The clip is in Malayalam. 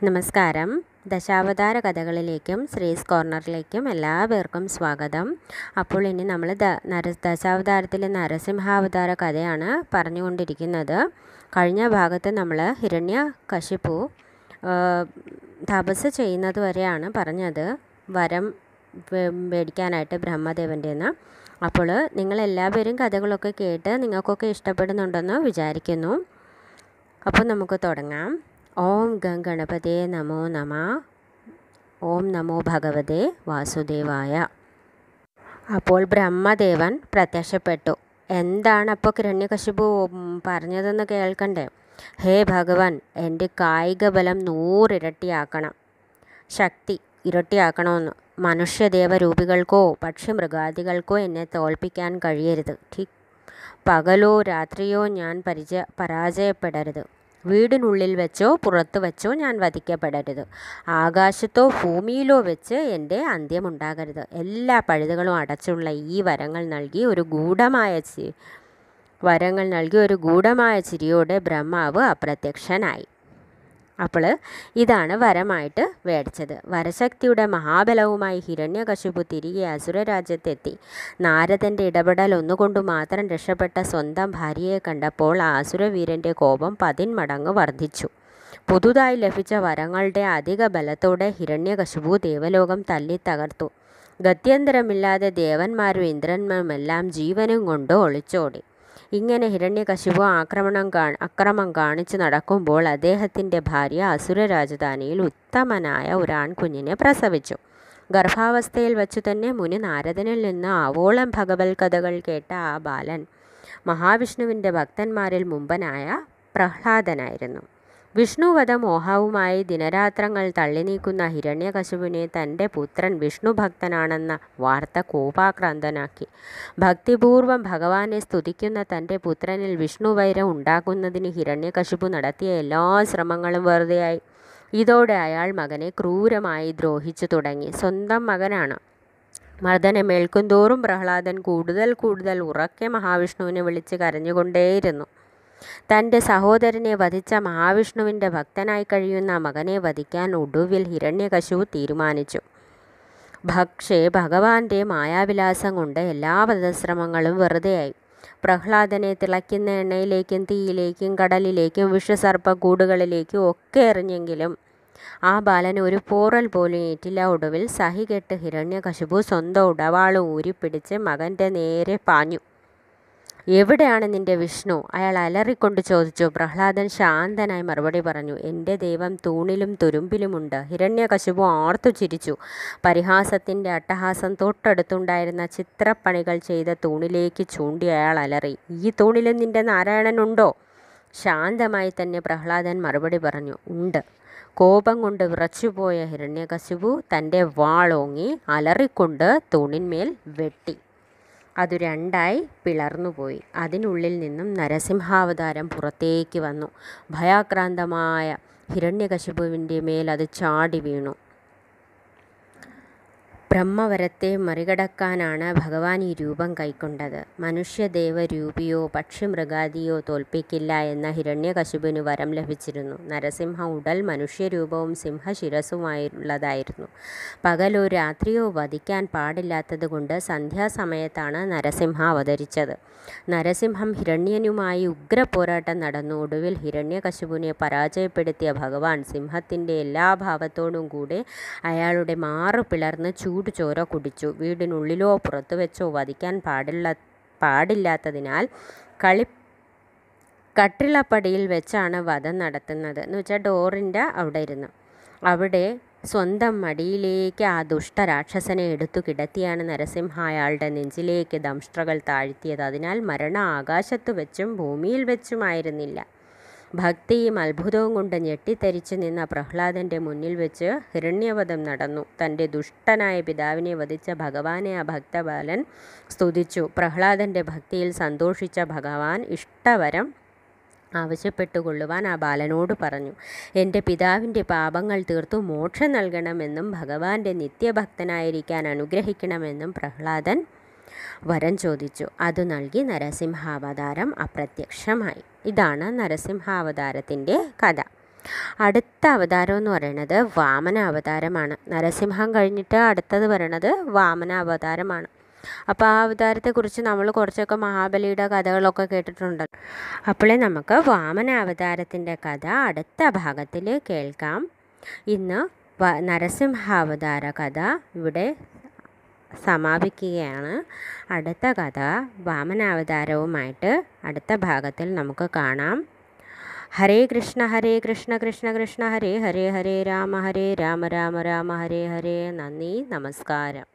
നമസ്കാരം ദശാവതാര കഥകളിലേക്കും ശ്രീസ് കോർണറിലേക്കും എല്ലാവർക്കും സ്വാഗതം അപ്പോൾ ഇനി നമ്മൾ ദ നര ദശാവതാരത്തിലെ നരസിംഹാവതാര കഥയാണ് പറഞ്ഞുകൊണ്ടിരിക്കുന്നത് കഴിഞ്ഞ ഭാഗത്ത് നമ്മൾ ഹിരണ്യ കശിപ്പു തപസ് ചെയ്യുന്നത് വരെയാണ് പറഞ്ഞത് വരം വേ- മേടിക്കാനായിട്ട് ബ്രഹ്മദേവൻ്റെ നിന്ന് അപ്പോൾ നിങ്ങളെല്ലാവരും കഥകളൊക്കെ കേട്ട് നിങ്ങൾക്കൊക്കെ ഇഷ്ടപ്പെടുന്നുണ്ടെന്ന് വിചാരിക്കുന്നു അപ്പോൾ നമുക്ക് തുടങ്ങാം ഓം ഗം ഗണപതേ നമോ നമ ഓം നമോ ഭഗവതേ വാസുദേവായ അപ്പോൾ ബ്രഹ്മദേവൻ പ്രത്യക്ഷപ്പെട്ടു എന്താണ് അപ്പോൾ കിരണ്യകശിപു ഉം, പറഞ്ഞതെന്ന് കേൾക്കണ്ടേ ഹേ ഭഗവാൻ എൻ്റെ കായിക ബലം നൂറിരട്ടിയാക്കണം ശക്തി ഇരട്ടിയാക്കണമെന്ന് മനുഷ്യദേവരൂപികൾക്കോ പക്ഷിമൃഗാദികൾക്കോ എന്നെ തോൽപ്പിക്കാൻ കഴിയരുത് ഠിക് പകലോ രാത്രിയോ ഞാൻ പരിചയ പരാജയപ്പെടരുത് വീടിനുള്ളിൽ വെച്ചോ പുറത്തു വെച്ചോ ഞാൻ വധിക്കപ്പെടരുത് ആകാശത്തോ ഭൂമിയിലോ വെച്ച് എൻ്റെ അന്ത്യമുണ്ടാകരുത് എല്ലാ പഴുതുകളും അടച്ചുള്ള ഈ വരങ്ങൾ നൽകി ഒരു ഗൂഢമായ ചി വരങ്ങൾ നൽകി ഒരു ഗൂഢമായ ചിരിയോടെ ബ്രഹ്മാവ് അപ്രത്യക്ഷനായി അപ്പോൾ ഇതാണ് വരമായിട്ട് മേടിച്ചത് വരശക്തിയുടെ മഹാബലവുമായി ഹിരണ്യകശിപു തിരികെ അസുരരാജ്യത്തെത്തി നാരദൻ്റെ ഇടപെടൽ ഒന്നുകൊണ്ട് മാത്രം രക്ഷപ്പെട്ട സ്വന്തം ഭാര്യയെ കണ്ടപ്പോൾ ആ അസുരവീരൻ്റെ കോപം പതിന്മടങ്ങ് വർദ്ധിച്ചു പുതുതായി ലഭിച്ച വരങ്ങളുടെ അധിക ബലത്തോടെ ഹിരണ്യകശിപു ദേവലോകം തല്ലി തകർത്തു ഗത്യന്തരമില്ലാതെ ദേവന്മാരും ഇന്ദ്രന്മാരുമെല്ലാം ജീവനും കൊണ്ട് ഒളിച്ചോടി ഇങ്ങനെ ഹിരണ്യകശിപു ആക്രമണം കാ അക്രമം കാണിച്ചു നടക്കുമ്പോൾ അദ്ദേഹത്തിൻ്റെ ഭാര്യ അസുര രാജധാനിയിൽ ഉത്തമനായ ഒരു ആൺകുഞ്ഞിനെ പ്രസവിച്ചു ഗർഭാവസ്ഥയിൽ വച്ചു തന്നെ മുനി നാരദനിൽ നിന്ന് ആവോളം ഭഗവത് കഥകൾ കേട്ട ആ ബാലൻ മഹാവിഷ്ണുവിൻ്റെ ഭക്തന്മാരിൽ മുമ്പനായ പ്രഹ്ലാദനായിരുന്നു വിഷ്ണുവധ മോഹവുമായി ദിനരാത്രങ്ങൾ തള്ളി നീക്കുന്ന ഹിരണ്യകശിപുവിനെ തൻ്റെ പുത്രൻ വിഷ്ണു ഭക്തനാണെന്ന വാർത്ത കോപാക്രാന്തനാക്കി ഭക്തിപൂർവം ഭഗവാനെ സ്തുതിക്കുന്ന തൻ്റെ പുത്രനിൽ വിഷ്ണുവൈരം ഉണ്ടാക്കുന്നതിന് ഹിരണ്യകശിപു നടത്തിയ എല്ലാ ശ്രമങ്ങളും വെറുതെയായി ഇതോടെ അയാൾ മകനെ ക്രൂരമായി ദ്രോഹിച്ചു തുടങ്ങി സ്വന്തം മകനാണ് മർദ്ദനമേൽക്കും തോറും പ്രഹ്ലാദൻ കൂടുതൽ കൂടുതൽ ഉറക്കെ മഹാവിഷ്ണുവിനെ വിളിച്ച് കരഞ്ഞുകൊണ്ടേയിരുന്നു തൻ്റെ സഹോദരനെ വധിച്ച മഹാവിഷ്ണുവിൻ്റെ ഭക്തനായി കഴിയുന്ന മകനെ വധിക്കാൻ ഒടുവിൽ ഹിരണ്യകശിപു തീരുമാനിച്ചു പക്ഷേ ഭഗവാന്റെ മായാവിലാസം കൊണ്ട് എല്ലാ വധശ്രമങ്ങളും വെറുതെയായി പ്രഹ്ലാദനെ തിളയ്ക്കുന്ന എണ്ണയിലേക്കും തീയിലേക്കും കടലിലേക്കും വിഷസർപ്പക്കൂടുകളിലേക്കും ഒക്കെ എറിഞ്ഞെങ്കിലും ആ ബാലന് ഒരു പോറൽ പോലും ഏറ്റില്ല ഒടുവിൽ സഹികെട്ട് ഹിരണ്യകശിപു സ്വന്തം ഉടവാളും ഊരിപ്പിടിച്ച് മകൻ്റെ നേരെ പാഞ്ഞു എവിടെയാണ് നിന്റെ വിഷ്ണു അയാൾ അലറിക്കൊണ്ട് ചോദിച്ചു പ്രഹ്ലാദൻ ശാന്തനായി മറുപടി പറഞ്ഞു എൻ്റെ ദൈവം തൂണിലും തുരുമ്പിലുമുണ്ട് ഹിരണ്യകശിപു ആർത്തു ചിരിച്ചു പരിഹാസത്തിൻ്റെ അട്ടഹാസം തൊട്ടടുത്തുണ്ടായിരുന്ന ചിത്രപ്പണികൾ ചെയ്ത തൂണിലേക്ക് ചൂണ്ടി അയാൾ അലറി ഈ തൂണിലും നിന്റെ നാരായണനുണ്ടോ ശാന്തമായി തന്നെ പ്രഹ്ലാദൻ മറുപടി പറഞ്ഞു ഉണ്ട് കോപം കൊണ്ട് വിറച്ചുപോയ ഹിരണ്യകശിപു തൻ്റെ വാളോങ്ങി അലറിക്കൊണ്ട് തൂണിന്മേൽ വെട്ടി അതു രണ്ടായി പിളർന്നുപോയി അതിനുള്ളിൽ നിന്നും നരസിംഹാവതാരം പുറത്തേക്ക് വന്നു ഭയാക്രാന്തമായ ഹിരണ്യകശിപുവിൻ്റെ മേൽ അത് ചാടി വീണു ബ്രഹ്മവരത്തെ മറികടക്കാനാണ് ഭഗവാൻ ഈ രൂപം കൈക്കൊണ്ടത് മനുഷ്യദേവരൂപിയോ പക്ഷിമൃഗാദിയോ തോൽപ്പിക്കില്ല എന്ന ഹിരണ്യകശിപുവിന് വരം ലഭിച്ചിരുന്നു നരസിംഹ ഉടൽ മനുഷ്യരൂപവും സിംഹശിരസുമായുള്ളതായിരുന്നു പകലോ രാത്രിയോ വധിക്കാൻ പാടില്ലാത്തതുകൊണ്ട് സന്ധ്യാസമയത്താണ് നരസിംഹ അവതരിച്ചത് നരസിംഹം ഹിരണ്യനുമായി ഉഗ്രപോരാട്ടം നടന്നു ഒടുവിൽ ഹിരണ്യകശിപുവിനെ പരാജയപ്പെടുത്തിയ ഭഗവാൻ സിംഹത്തിൻ്റെ എല്ലാ ഭാവത്തോടും കൂടെ അയാളുടെ മാറു പിളർന്ന് ചൂട് ചോര കുടിച്ചു വീടിനുള്ളിലോ പുറത്തു വെച്ചോ വധിക്കാൻ പാടില്ല പാടില്ലാത്തതിനാൽ കളി കട്ടിളപ്പടിയിൽ വെച്ചാണ് വധം നടത്തുന്നത് എന്ന് വെച്ചാൽ ഡോറിൻ്റെ അവിടെ ഇരുന്ന് അവിടെ സ്വന്തം മടിയിലേക്ക് ആ ദുഷ്ടരാക്ഷസനെ എടുത്തു കിടത്തിയാണ് നരസിംഹ അയാളുടെ നെഞ്ചിലേക്ക് ദംഷ്ട്രകൾ താഴ്ത്തിയത് അതിനാൽ മരണം ആകാശത്ത് വെച്ചും ഭൂമിയിൽ വെച്ചുമായിരുന്നില്ല ഭക്തിയും അത്ഭുതവും കൊണ്ട് ഞെട്ടിത്തരിച്ചു നിന്ന പ്രഹ്ലാദൻ്റെ മുന്നിൽ വെച്ച് ഹിരണ്യവധം നടന്നു തൻ്റെ ദുഷ്ടനായ പിതാവിനെ വധിച്ച ഭഗവാനെ ആ ഭക്തബാലൻ സ്തുതിച്ചു പ്രഹ്ലാദൻ്റെ ഭക്തിയിൽ സന്തോഷിച്ച ഭഗവാൻ ഇഷ്ടവരം ആവശ്യപ്പെട്ടുകൊള്ളുവാൻ ആ ബാലനോട് പറഞ്ഞു എൻ്റെ പിതാവിൻ്റെ പാപങ്ങൾ തീർത്തു മോക്ഷം നൽകണമെന്നും ഭഗവാന്റെ നിത്യഭക്തനായിരിക്കാൻ അനുഗ്രഹിക്കണമെന്നും പ്രഹ്ലാദൻ വരം ചോദിച്ചു അതു നൽകി നരസിംഹാവതാരം അപ്രത്യക്ഷമായി ഇതാണ് നരസിംഹാവതാരത്തിൻ്റെ കഥ അടുത്ത അവതാരം എന്ന് പറയുന്നത് വാമന അവതാരമാണ് നരസിംഹം കഴിഞ്ഞിട്ട് അടുത്തത് പറയണത് വാമന അവതാരമാണ് അപ്പോൾ ആ അവതാരത്തെക്കുറിച്ച് നമ്മൾ കുറച്ചൊക്കെ മഹാബലിയുടെ കഥകളൊക്കെ കേട്ടിട്ടുണ്ടല്ലോ അപ്പോഴേ നമുക്ക് വാമന അവതാരത്തിൻ്റെ കഥ അടുത്ത ഭാഗത്തിൽ കേൾക്കാം ഇന്ന് വ നരസിംഹാവതാര കഥ ഇവിടെ സമാപിക്കുകയാണ് അടുത്ത കഥ വാമനാവതാരവുമായിട്ട് അടുത്ത ഭാഗത്തിൽ നമുക്ക് കാണാം ഹരേ കൃഷ്ണ ഹരേ കൃഷ്ണ കൃഷ്ണ കൃഷ്ണ ഹരേ ഹരേ ഹരേ രാമ ഹരേ രാമ രാമ രാമ ഹരേ ഹരേ നന്ദി നമസ്കാരം